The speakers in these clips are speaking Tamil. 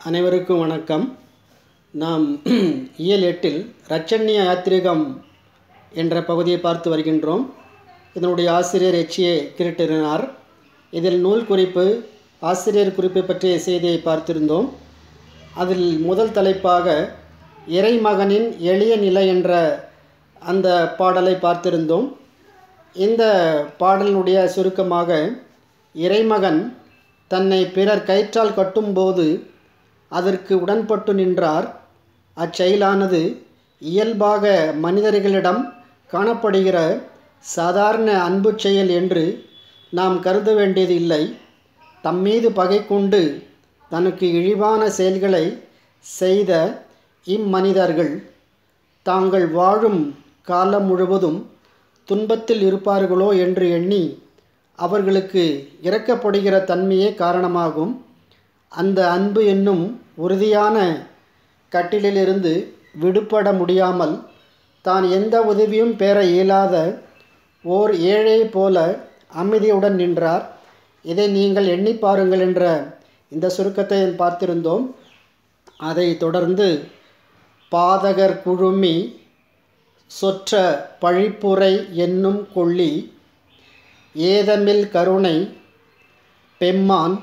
அனைவருக்கும் வணக்கம் நாம் இயல் எட்டில் ரச்சன்ய யாத்திரிகம் என்ற பகுதியை பார்த்து வருகின்றோம் இதனுடைய ஆசிரியர் எச்ஏ கிருட்டினார் இதில் நூல் குறிப்பு ஆசிரியர் குறிப்பை பற்றிய செய்தியை பார்த்திருந்தோம் அதில் முதல் தலைப்பாக இறைமகனின் எளிய நிலை என்ற அந்த பாடலை பார்த்திருந்தோம் இந்த பாடலினுடைய சுருக்கமாக இறைமகன் தன்னை பிறர் கயிற்றால் கட்டும்போது அதற்கு உடன்பட்டு நின்றார் அச்செயலானது இயல்பாக மனிதர்களிடம் காணப்படுகிற சாதாரண அன்பு செயல் என்று நாம் கருத வேண்டியது இல்லை தம்மீது பகை கொண்டு தனக்கு இழிவான செயல்களை செய்த இம்மனிதர்கள் தாங்கள் வாழும் காலம் முழுவதும் துன்பத்தில் இருப்பார்களோ என்று எண்ணி அவர்களுக்கு இறக்கப்படுகிற தன்மையே காரணமாகும் அந்த அன்பு என்னும் உறுதியான கட்டிலிலிருந்து விடுபட முடியாமல் தான் எந்த உதவியும் பெற இயலாத ஓர் ஏழை போல அமைதியுடன் நின்றார் இதை நீங்கள் எண்ணி பாருங்கள் என்ற இந்த சுருக்கத்தை பார்த்திருந்தோம் அதை தொடர்ந்து பாதகர் குழுமி சொற்ற பழிப்புரை என்னும் கொள்ளி ஏதமில் கருணை பெம்மான்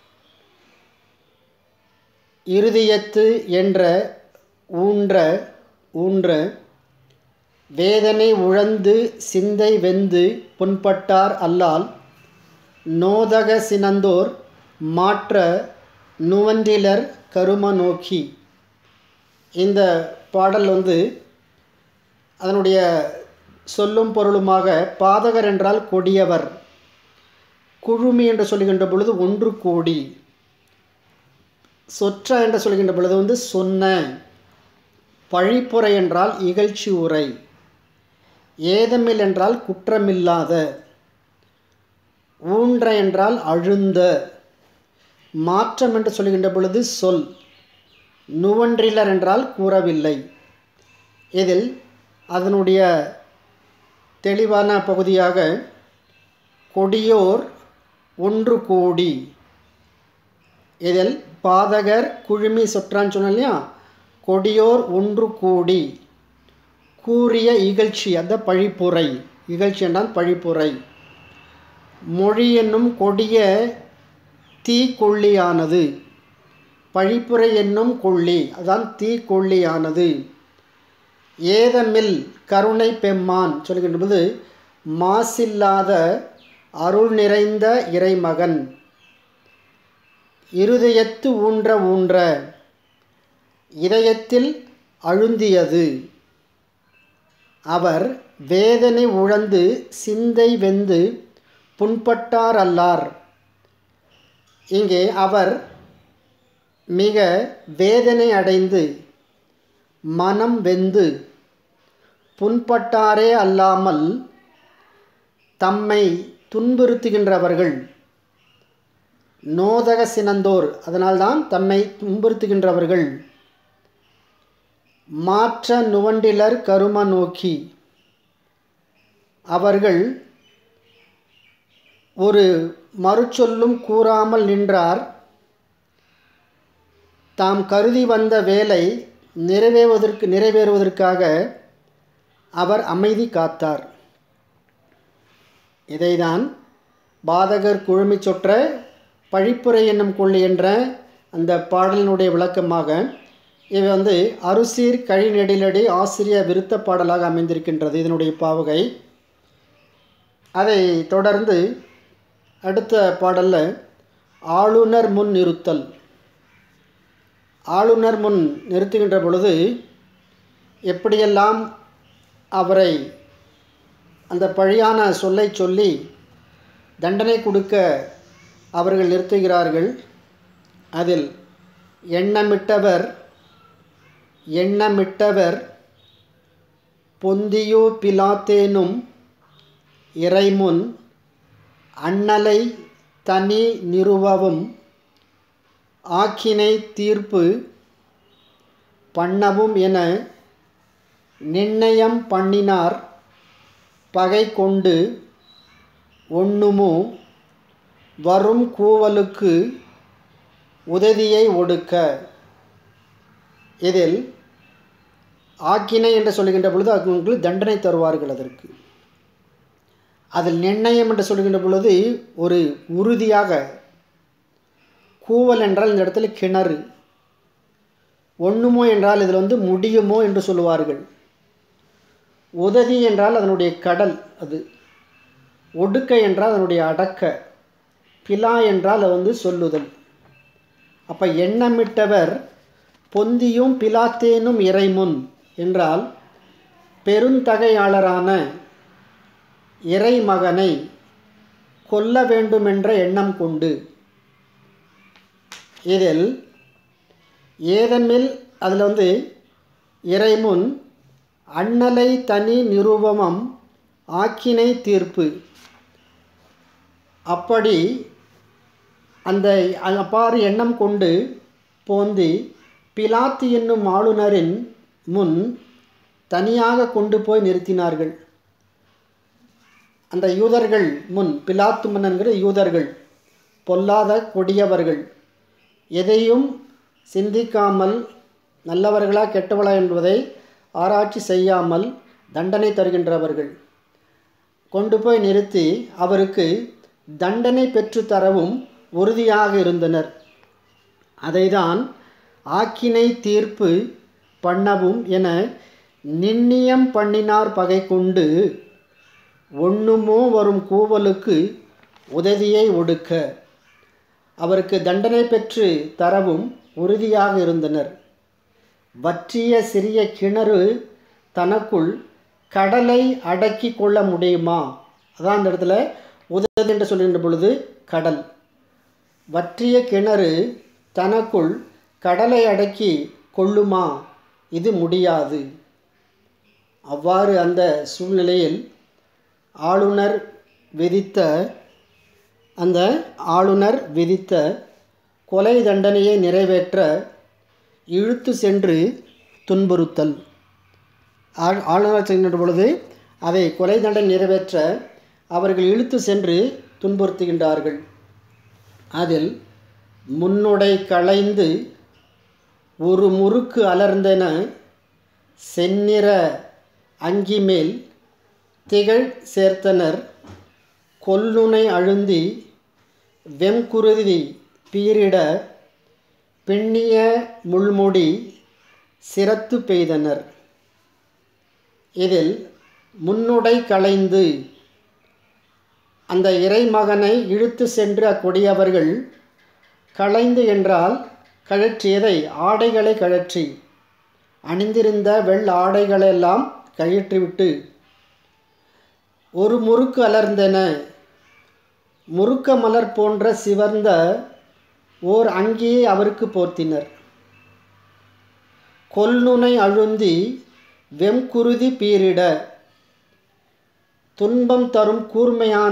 இருதயத்து என்ற ஊன்ற ஊன்ற வேதனை உழந்து சிந்தை வெந்து புண்பட்டார் அல்லால் நோதக சினந்தோர் மாற்ற நுவன்றிலர் கரும நோக்கி இந்த பாடல் வந்து அதனுடைய சொல்லும் பொருளுமாக பாதகர் என்றால் கொடியவர் குழுமி என்று சொல்லுகின்ற பொழுது ஒன்று கோடி சொற்ற என்று சொல்கின்ற பொழுது வந்து சொன்ன பழிப்புரை என்றால் இகழ்ச்சி உரை ஏதமில் என்றால் குற்றமில்லாத ஊன்ற என்றால் அழுந்த மாற்றம் என்று சொல்கின்ற பொழுது சொல் நுவன்றிலர் என்றால் கூறவில்லை இதில் அதனுடைய தெளிவான பகுதியாக கொடியோர் ஒன்று கோடி இதில் பாதகர் குழுமி சொற்றான்னு சொன்னோம் இல்லையா கொடியோர் ஒன்று கூடி கூறிய இகழ்ச்சி அந்த பழிப்புரை இகழ்ச்சி என்றால் பழிப்புரை மொழி என்னும் கொடிய தீக்கொல்லியானது பழிப்புரை என்னும் கொள்ளி அதான் தீக்கொல்லியானது ஏதமில் கருணை பெம்மான் சொல்கின்ற போது மாசில்லாத அருள் நிறைந்த இறைமகன் இருதயத்து ஊன்ற ஊன்ற இதயத்தில் அழுந்தியது அவர் வேதனை உழந்து சிந்தை வெந்து புண்பட்டார் அல்லார் இங்கே அவர் மிக வேதனை அடைந்து மனம் வெந்து புண்பட்டாரே அல்லாமல் தம்மை துன்புறுத்துகின்றவர்கள் நோதக சினந்தோர் அதனால்தான் தம்மை துன்புறுத்துகின்றவர்கள் மாற்ற நுவண்டிலர் கரும நோக்கி அவர்கள் ஒரு மறுச்சொல்லும் கூறாமல் நின்றார் தாம் கருதி வந்த வேலை நிறைவேறுவதற்கு நிறைவேறுவதற்காக அவர் அமைதி காத்தார் இதைதான் பாதகர் குழுமி சொற்ற பழிப்புரை என்னும் கொள்ளி என்ற அந்த பாடலினுடைய விளக்கமாக இவை வந்து அருசீர் கழிநெடிலடி ஆசிரிய விருத்த பாடலாக அமைந்திருக்கின்றது இதனுடைய பாவகை அதை தொடர்ந்து அடுத்த பாடலில் ஆளுநர் முன் நிறுத்தல் ஆளுநர் முன் நிறுத்துகின்ற பொழுது எப்படியெல்லாம் அவரை அந்த பழியான சொல்லை சொல்லி தண்டனை கொடுக்க அவர்கள் நிறுத்துகிறார்கள் அதில் எண்ணமிட்டவர் எண்ணமிட்டவர் பொந்தியோ பிலாத்தேனும் இறைமுன் அண்ணலை தனி நிறுவவும் ஆக்கினை தீர்ப்பு பண்ணவும் என நிர்ணயம் பண்ணினார் பகை கொண்டு ஒண்ணுமோ வரும் கூவலுக்கு உதவியை ஒடுக்க இதில் ஆக்கினை என்று சொல்லுகின்ற பொழுது அவங்களுக்கு தண்டனை தருவார்கள் அதற்கு அதில் நிர்ணயம் என்று சொல்கின்ற பொழுது ஒரு உறுதியாக கூவல் என்றால் இந்த இடத்துல கிணறு ஒண்ணுமோ என்றால் இதில் வந்து முடியுமோ என்று சொல்லுவார்கள் உதவி என்றால் அதனுடைய கடல் அது ஒடுக்க என்றால் அதனுடைய அடக்க பிலா என்றால் அது வந்து சொல்லுதல் அப்போ எண்ணமிட்டவர் பொந்தியும் பிலாத்தேனும் இறைமுன் என்றால் பெருந்தகையாளரான இறைமகனை கொல்ல வேண்டுமென்ற எண்ணம் கொண்டு இதில் ஏதன்மேல் அதில் வந்து இறைமுன் அண்ணலை தனி நிரூபமம் ஆக்கினை தீர்ப்பு அப்படி அந்த அப்பாறு எண்ணம் கொண்டு போந்தி பிலாத்து என்னும் ஆளுநரின் முன் தனியாக கொண்டு போய் நிறுத்தினார்கள் அந்த யூதர்கள் முன் பிலாத்து முன் என்கிற யூதர்கள் பொல்லாத கொடியவர்கள் எதையும் சிந்திக்காமல் நல்லவர்களா கெட்டவளா என்பதை ஆராய்ச்சி செய்யாமல் தண்டனை தருகின்றவர்கள் கொண்டு போய் நிறுத்தி அவருக்கு தண்டனை பெற்று தரவும் உறுதியாக இருந்தனர் அதைதான் ஆக்கினை தீர்ப்பு பண்ணவும் என நின்னியம் பண்ணினார் பகை கொண்டு ஒண்ணுமோ வரும் கூவலுக்கு உதவியை ஒடுக்க அவருக்கு தண்டனை பெற்று தரவும் உறுதியாக இருந்தனர் வற்றிய சிறிய கிணறு தனக்குள் கடலை அடக்கி கொள்ள முடியுமா அதான் அந்த இடத்துல உதவி என்று சொல்கின்ற பொழுது கடல் வற்றிய கிணறு தனக்குள் கடலை அடக்கி கொள்ளுமா இது முடியாது அவ்வாறு அந்த சூழ்நிலையில் ஆளுநர் விதித்த அந்த ஆளுநர் விதித்த கொலை தண்டனையை நிறைவேற்ற இழுத்து சென்று துன்புறுத்தல் ஆ- ஆளுநர் சென்ற பொழுது அதை கொலை தண்டனை நிறைவேற்ற அவர்கள் இழுத்து சென்று துன்புறுத்துகின்றார்கள் அதில் முன்னுடை களைந்து ஒரு முறுக்கு அலர்ந்தென செந்நிற அங்கி மேல் திகழ் சேர்த்தனர் கொல்லுனை அழுந்தி வெம்குருதி பீரிட பின்னிய முள்முடி சிரத்து பெய்தனர் இதில் முன்னுடை களைந்து அந்த இறைமகனை இழுத்து சென்று அக்கொடியவர்கள் களைந்து என்றால் கழற்றியதை ஆடைகளை கழற்றி அணிந்திருந்த வெள் ஆடைகளெல்லாம் கழற்றிவிட்டு ஒரு முறுக்கு அலர்ந்தென முறுக்க மலர் போன்ற சிவந்த ஓர் அங்கியை அவருக்கு போர்த்தினர் கொல்நுனை அழுந்தி வெம்குருதி பீரிட துன்பம் தரும் கூர்மையான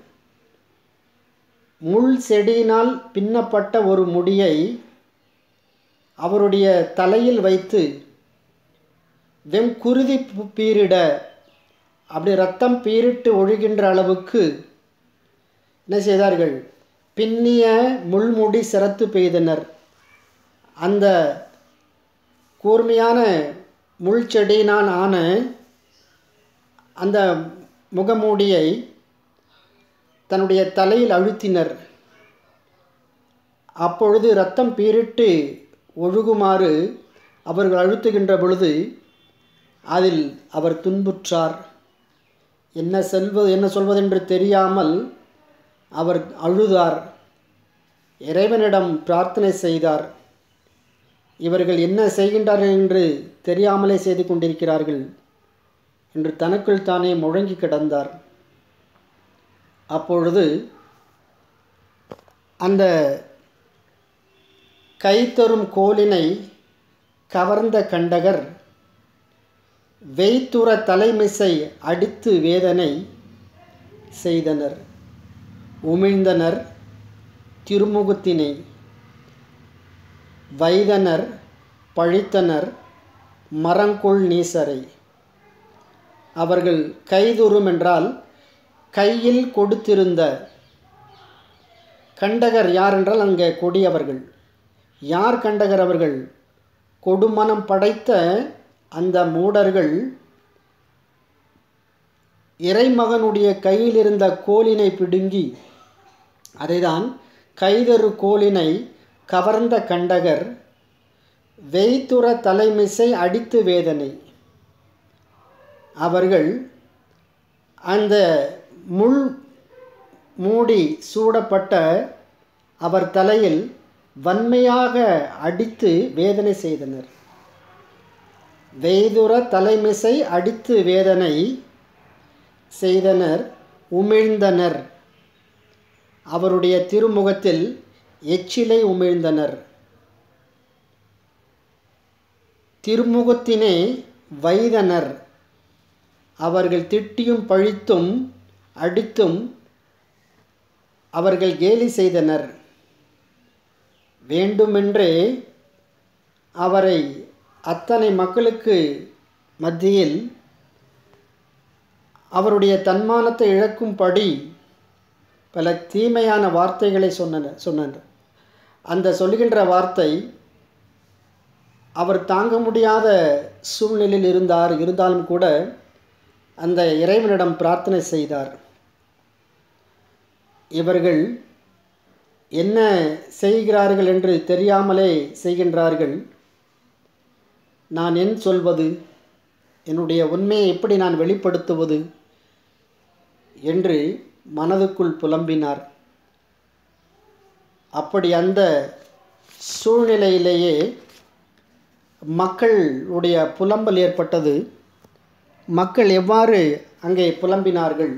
முள் செடியினால் பின்னப்பட்ட ஒரு முடியை அவருடைய தலையில் வைத்து வெம்குருதி பு- பீரிட அப்படி ரத்தம் பீரிட்டு ஒழுகின்ற அளவுக்கு என்ன செய்தார்கள் பின்னிய முள்முடி சிரத்து பெய்தனர் அந்த கூர்மையான முள் செடியினால் ஆன அந்த முகமூடியை தன்னுடைய தலையில் அழுத்தினர் அப்பொழுது ரத்தம் பீரிட்டு ஒழுகுமாறு அவர்கள் அழுத்துகின்ற பொழுது அதில் அவர் துன்புற்றார் என்ன செல்வது என்ன சொல்வதென்று தெரியாமல் அவர் அழுதார் இறைவனிடம் பிரார்த்தனை செய்தார் இவர்கள் என்ன செய்கின்றார்கள் என்று தெரியாமலே செய்து கொண்டிருக்கிறார்கள் என்று தனக்குள் தானே முழங்கி கிடந்தார் அப்பொழுது அந்த கைத்தரும் கோலினை கவர்ந்த கண்டகர் வெய்த்துற தலைமிசை அடித்து வேதனை செய்தனர் உமிழ்ந்தனர் திருமுகத்தினை வைதனர் பழித்தனர் மரங்கொள் நீசரை அவர்கள் கைதுறும் என்றால் கையில் கொடுத்திருந்த கண்டகர் யார் என்றால் அங்கே கொடியவர்கள் யார் கண்டகர் அவர்கள் கொடுமனம் படைத்த அந்த மூடர்கள் இறைமகனுடைய கையில் இருந்த கோலினை பிடுங்கி அதைதான் கைதரு கோலினை கவர்ந்த கண்டகர் வெய்துற தலைமிசை அடித்து வேதனை அவர்கள் அந்த முள் மூடி சூடப்பட்ட அவர் தலையில் வன்மையாக அடித்து வேதனை செய்தனர் வெய்துற தலைமிசை அடித்து வேதனை செய்தனர் உமிழ்ந்தனர் அவருடைய திருமுகத்தில் எச்சிலை உமிழ்ந்தனர் திருமுகத்தினே வைதனர் அவர்கள் திட்டியும் பழித்தும் அடித்தும் அவர்கள் கேலி செய்தனர் வேண்டுமென்றே அவரை அத்தனை மக்களுக்கு மத்தியில் அவருடைய தன்மானத்தை இழக்கும்படி பல தீமையான வார்த்தைகளை சொன்னனர் சொன்னனர் அந்த சொல்கின்ற வார்த்தை அவர் தாங்க முடியாத சூழ்நிலையில் இருந்தார் இருந்தாலும் கூட அந்த இறைவனிடம் பிரார்த்தனை செய்தார் இவர்கள் என்ன செய்கிறார்கள் என்று தெரியாமலே செய்கின்றார்கள் நான் என் சொல்வது என்னுடைய உண்மையை எப்படி நான் வெளிப்படுத்துவது என்று மனதுக்குள் புலம்பினார் அப்படி அந்த சூழ்நிலையிலேயே மக்களுடைய புலம்பல் ஏற்பட்டது மக்கள் எவ்வாறு அங்கே புலம்பினார்கள்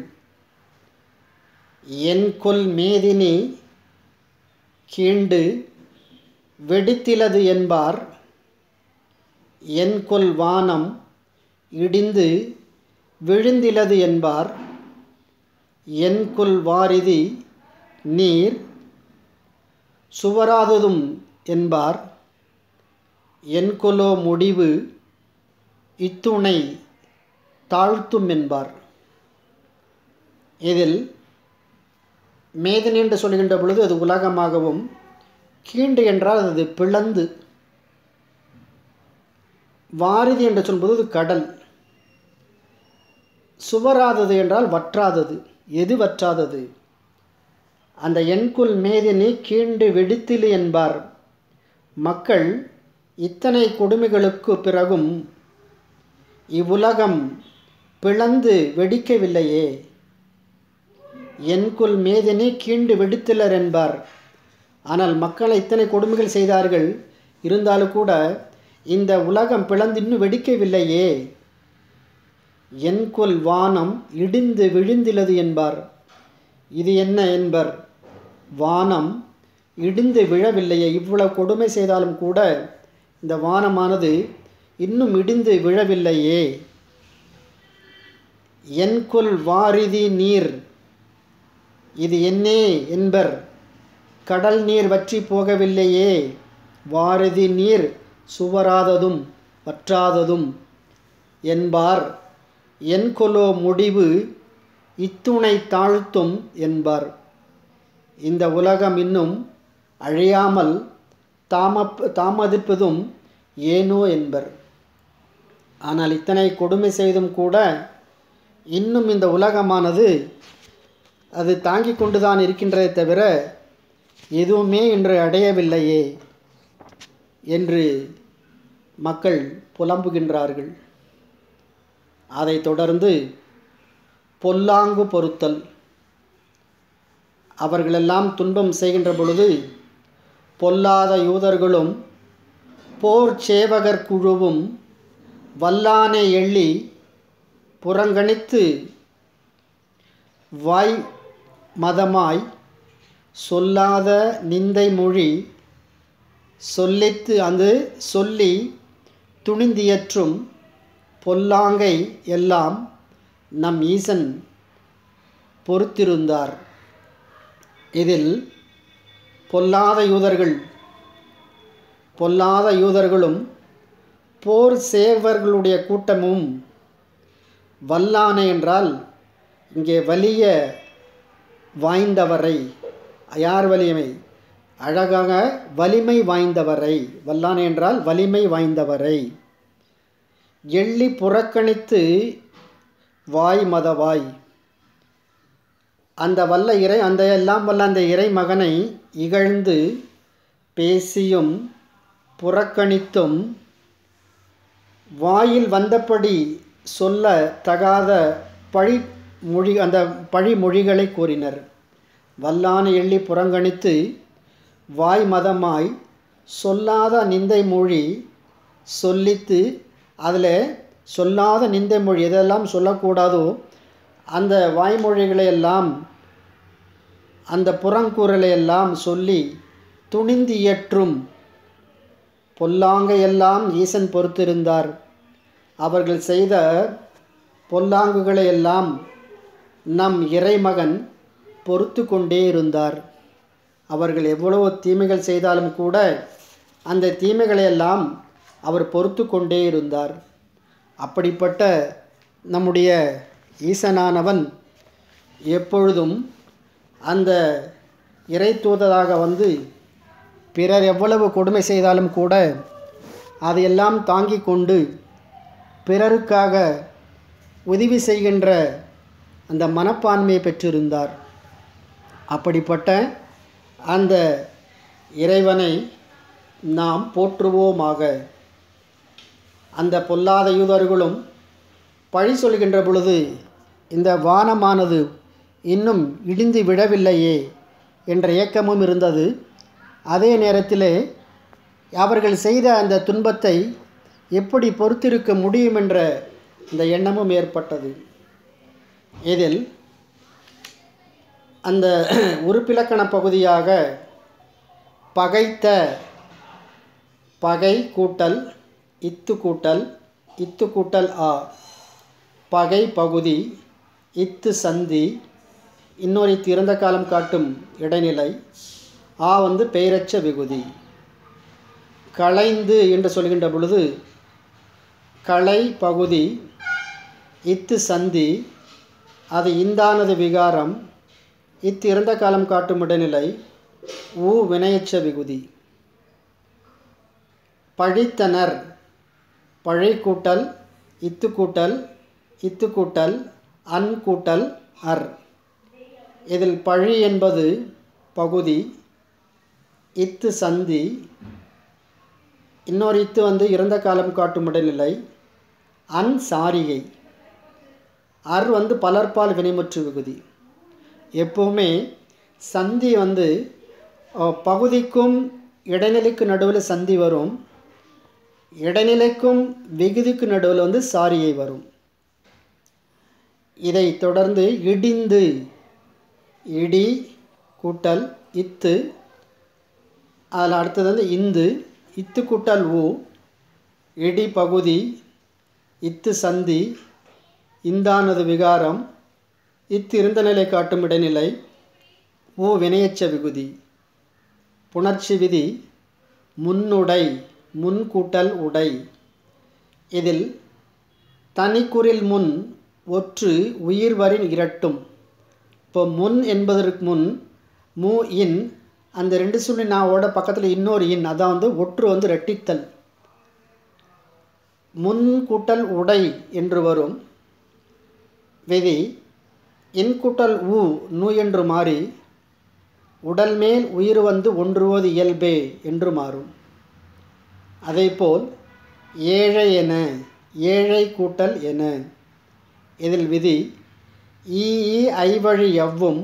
என் கொல் மேதினி கீண்டு வெடித்திலது என்பார் என் கொல் வானம் இடிந்து விழுந்திலது என்பார் என் கொல் வாரிதி நீர் சுவராததும் என்பார் என் கொலோ முடிவு இத்துணை தாழ்த்தும் என்பார் இதில் மேதன் என்று சொல்கின்ற பொழுது அது உலகமாகவும் கீண்டு என்றால் அது பிளந்து வாரிதி என்று சொல்வது அது கடல் சுவராதது என்றால் வற்றாதது எது வற்றாதது அந்த எண்குல் மேதினி கீண்டு வெடித்திலு என்பார் மக்கள் இத்தனை கொடுமைகளுக்கு பிறகும் இவ்வுலகம் பிளந்து வெடிக்கவில்லையே என்குல் மேதினி கீண்டு வெடித்திலர் என்பார் ஆனால் மக்கள் இத்தனை கொடுமைகள் செய்தார்கள் இருந்தாலும் கூட இந்த உலகம் பிளந்து இன்னும் வெடிக்கவில்லையே என்குல் வானம் இடிந்து விழுந்திலது என்பார் இது என்ன என்பர் வானம் இடிந்து விழவில்லையே இவ்வளவு கொடுமை செய்தாலும் கூட இந்த வானமானது இன்னும் இடிந்து விழவில்லையே என்குல் வாரிதி நீர் இது என்னே என்பர் கடல் நீர் வற்றி போகவில்லையே வாரிதி நீர் சுவராததும் வற்றாததும் என்பார் என்கொலோ முடிவு இத்துணை தாழ்த்தும் என்பார் இந்த உலகம் இன்னும் அழியாமல் தாம தாமதிப்பதும் ஏனோ என்பர் ஆனால் இத்தனை கொடுமை செய்தும் கூட இன்னும் இந்த உலகமானது அது தாங்கிக் கொண்டுதான் இருக்கின்றதே தவிர எதுவுமே இன்று அடையவில்லையே என்று மக்கள் புலம்புகின்றார்கள் அதைத் தொடர்ந்து பொல்லாங்கு பொறுத்தல் அவர்களெல்லாம் துன்பம் செய்கின்ற பொழுது பொல்லாத யூதர்களும் போர் சேவகர் குழுவும் வல்லானை எள்ளி புறங்கணித்து வாய் மதமாய் சொல்லாத நிந்தை மொழி சொல்லித்து அது சொல்லி துணிந்தியற்றும் பொல்லாங்கை எல்லாம் நம் ஈசன் பொறுத்திருந்தார் இதில் பொல்லாத யூதர்கள் பொல்லாத யூதர்களும் போர் சேவர்களுடைய கூட்டமும் வல்லானை என்றால் இங்கே வலிய வாய்ந்தவரை யார் வலியமை அழகாக வலிமை வாய்ந்தவரை வல்லான் என்றால் வலிமை வாய்ந்தவரை எள்ளி புறக்கணித்து வாய் மதவாய் அந்த வல்ல இறை அந்த எல்லாம் வல்ல அந்த இறை மகனை இகழ்ந்து பேசியும் புறக்கணித்தும் வாயில் வந்தபடி சொல்ல தகாத பழி மொழி அந்த பழிமொழிகளை கூறினர் வல்லான எள்ளி புறங்கணித்து வாய் மதமாய் சொல்லாத நிந்தை மொழி சொல்லித்து அதில் சொல்லாத நிந்தை மொழி எதெல்லாம் சொல்லக்கூடாதோ அந்த வாய்மொழிகளை எல்லாம் அந்த புறங்கூறலை எல்லாம் சொல்லி துணிந்து இயற்றும் பொல்லாங்கையெல்லாம் ஈசன் பொறுத்திருந்தார் அவர்கள் செய்த பொல்லாங்குகளை எல்லாம் நம் இறைமகன் பொறுத்து கொண்டே இருந்தார் அவர்கள் எவ்வளவு தீமைகள் செய்தாலும் கூட அந்த தீமைகளை எல்லாம் அவர் பொறுத்து கொண்டே இருந்தார் அப்படிப்பட்ட நம்முடைய ஈசனானவன் எப்பொழுதும் அந்த இறை தூதராக வந்து பிறர் எவ்வளவு கொடுமை செய்தாலும் கூட அதையெல்லாம் தாங்கி கொண்டு பிறருக்காக உதவி செய்கின்ற அந்த மனப்பான்மையை பெற்றிருந்தார் அப்படிப்பட்ட அந்த இறைவனை நாம் போற்றுவோமாக அந்த பொல்லாத யூதர்களும் பழி சொல்கின்ற பொழுது இந்த வானமானது இன்னும் இடிந்து விழவில்லையே என்ற ஏக்கமும் இருந்தது அதே நேரத்திலே அவர்கள் செய்த அந்த துன்பத்தை எப்படி பொறுத்திருக்க முடியும் என்ற இந்த எண்ணமும் ஏற்பட்டது இதில் அந்த உறுப்பிலக்கண பகுதியாக பகைத்த பகை கூட்டல் இத்து கூட்டல் இத்து கூட்டல் ஆ பகை பகுதி இத்து சந்தி இன்னொரு திறந்த காலம் காட்டும் இடைநிலை ஆ வந்து பெயரச்ச விகுதி களைந்து என்று சொல்கின்ற பொழுது களை பகுதி இத்து சந்தி அது இந்தானது விகாரம் இத்து இறந்த காலம் காட்டும் இடைநிலை ஊ வினையச்ச விகுதி பழித்தனர் பழை கூட்டல் இத்து கூட்டல் இத்து கூட்டல் அன் கூட்டல் அர் இதில் பழி என்பது பகுதி இத்து சந்தி இன்னொரு இத்து வந்து இறந்த காலம் காட்டும் இடைநிலை அன் சாரிகை அர் வந்து பலர்பால் வினைமுற்று விகுதி எப்போவுமே சந்தி வந்து அஹ், பகுதிக்கும் இடைநிலைக்கு நடுவில் சந்தி வரும் இடைநிலைக்கும் விகுதிக்கு நடுவில் வந்து சாரியை வரும் இதை தொடர்ந்து இடிந்து இடி கூட்டல் இத்து அதில் அடுத்தது வந்து இந்து இத்து கூட்டல் ஊ இடி பகுதி இத்து சந்தி இந்தானது விகாரம் இத்து இருந்த நிலை காட்டும் இடைநிலை ஊ வினையச்ச விகுதி புணர்ச்சி விதி முன்னுடை முன் கூட்டல் உடை இதில் தனிக்குறில் முன் ஒற்று உயிர்வரின் இரட்டும் இப்போ முன் என்பதற்கு முன் மு இன் அந்த ரெண்டு சொல்லி நாவோட பக்கத்தில் இன்னொரு இன் அதான் வந்து ஒற்று வந்து ரெட்டித்தல் முன் கூட்டல் உடை என்று வரும் விதி இன் கூட்டல் ஊ நு என்று மாறி உடல் மேல் உயிர் வந்து ஒன்றுவது இயல்பே என்று மாறும் அதேபோல் ஏழை என ஏழை கூட்டல் என இதில் விதி ஈ ஈ ஐவழி எவ்வும்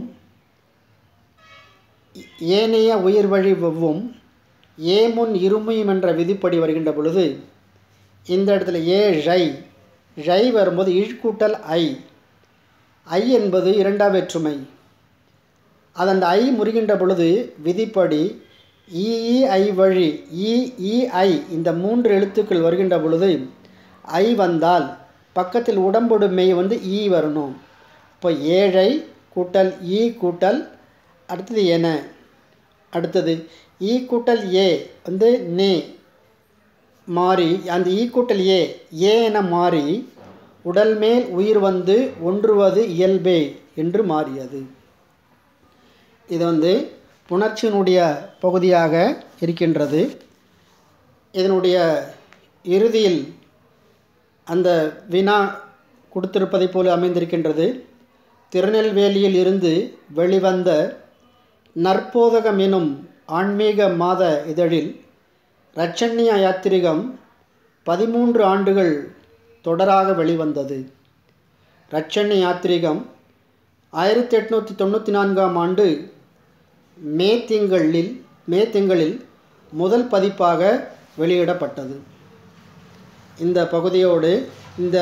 ஏனைய உயிர் வழி வெவ்வும் ஏமுன் இருமையும் என்ற விதிப்படி வருகின்ற பொழுது இந்த இடத்துல ஏ ழை ழை வரும்போது இழ்கூட்டல் ஐ ஐ என்பது இரண்டாம் வேற்றுமை அது அந்த ஐ முறிகின்ற பொழுது விதிப்படி இ ஈ ஐ வழி இ இ ஐ இந்த மூன்று எழுத்துக்கள் வருகின்ற பொழுது ஐ வந்தால் பக்கத்தில் உடம்பொடு மெய் வந்து ஈ வரணும் இப்போ ஏழை கூட்டல் ஈ கூட்டல் அடுத்தது என அடுத்தது ஈ கூட்டல் ஏ வந்து நே மாறி அந்த ஈ கூட்டல் ஏ ஏ என மாறி உடல் மேல் உயிர் வந்து ஒன்றுவது இயல்பே என்று மாறியது இது வந்து புணர்ச்சியினுடைய பகுதியாக இருக்கின்றது இதனுடைய இறுதியில் அந்த வினா கொடுத்திருப்பதைப் போல அமைந்திருக்கின்றது திருநெல்வேலியில் இருந்து வெளிவந்த நற்போதகம் எனும் ஆன்மீக மாத இதழில் இரட்சண்ய யாத்திரிகம் பதிமூன்று ஆண்டுகள் தொடராக வெளிவந்தது இரட்சண்ய யாத்திரிகம் ஆயிரத்தி எட்நூற்றி தொண்ணூற்றி நான்காம் ஆண்டு மே திங்களில் மே திங்களில் முதல் பதிப்பாக வெளியிடப்பட்டது இந்த பகுதியோடு இந்த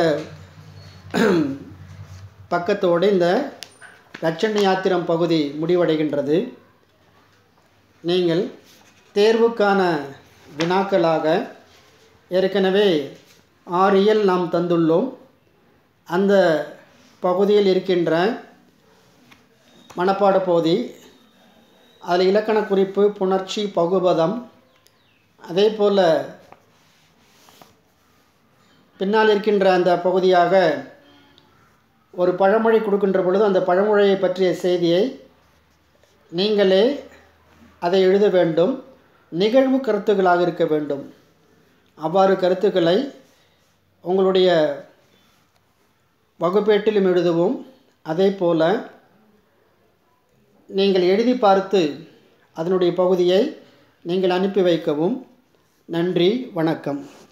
பக்கத்தோடு இந்த லட்சண யாத்திரம் பகுதி முடிவடைகின்றது நீங்கள் தேர்வுக்கான வினாக்களாக ஏற்கனவே ஆறு இயல் நாம் தந்துள்ளோம் அந்த பகுதியில் இருக்கின்ற மனப்பாட பகுதி அதில் இலக்கண குறிப்பு புணர்ச்சி பகுபதம் அதே போல் பின்னால் இருக்கின்ற அந்த பகுதியாக ஒரு பழமொழி கொடுக்கின்ற பொழுது அந்த பழமொழியை பற்றிய செய்தியை நீங்களே அதை எழுத வேண்டும் நிகழ்வு கருத்துக்களாக இருக்க வேண்டும் அவ்வாறு கருத்துக்களை உங்களுடைய வகுப்பேட்டிலும் எழுதுவோம் அதே போல் நீங்கள் எழுதி பார்த்து அதனுடைய பகுதியை நீங்கள் அனுப்பி வைக்கவும் நன்றி வணக்கம்